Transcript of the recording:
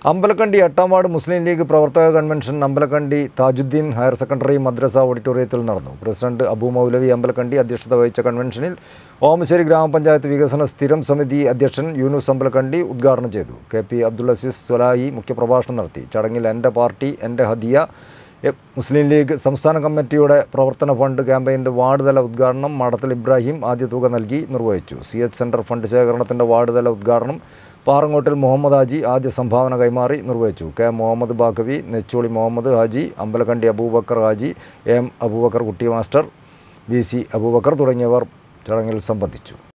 അമ്പലക്കണ്ടി എട്ടാം വാർഡ് മുസ്ലിം ലീഗ് പ്രവർത്തക convention Ambalakkandi Thajuddeen higher secondary മദ്രസ ഓഡിറ്റോറിയത്തിൽ നടന്നു പ്രസിഡന്റ് അബു മൗലവി അമ്പലക്കണ്ടി അധ്യക്ഷത വഹിച്ച കൺവെൻഷനിൽ ഓമശ്ശേരി ഗ്രാമപഞ്ചായത്ത് വികസന സ്ഥിരം സമിതി അധ്യക്ഷൻ യൂനുസ് അമ്പലക്കണ്ടി ഉദ്ഘാടനം ചെയ്തു കെ പി അബ്ദുൽ അസീസ് സ്വലാഹി മുഖ്യപ്രഭാഷണം നടത്തി ചടങ്ങിൽ എൻ്റെ പാർട്ടി എൻ്റെ ഹദിയ എ- മുസ്ലിം ലീഗ് സംസ്ഥാന കമ്മിറ്റിയുടെ പ്രവർത്തന ഫണ്ട് ക്യാമ്പയിൻ്റെ വാർഡ് തല ഉദ്ഘാടനം മഠത്തിൽ ഇബ്രാഹിം ആദ്യ തുക നൽകി നിർവഹിച്ചു സി എച്ച് സെൻറ്റർ ഫണ്ട് ശേഖരണത്തിൻ്റെ വാർഡ് തല ഉദ്ഘാടനം പാറങ്ങോട്ടിൽ മുഹമ്മദ് ഹാജി ആദ്യ സംഭാവന കൈമാറി നിർവഹിച്ചു K Muhammad Baqavi Necholi Muhammad Haji Ambalakkandi Abubakar Haji M Abubakar Kutty master B C Abubakar തുടങ്ങിയവർ ചടങ്ങിൽ സംബന്ധിച്ചു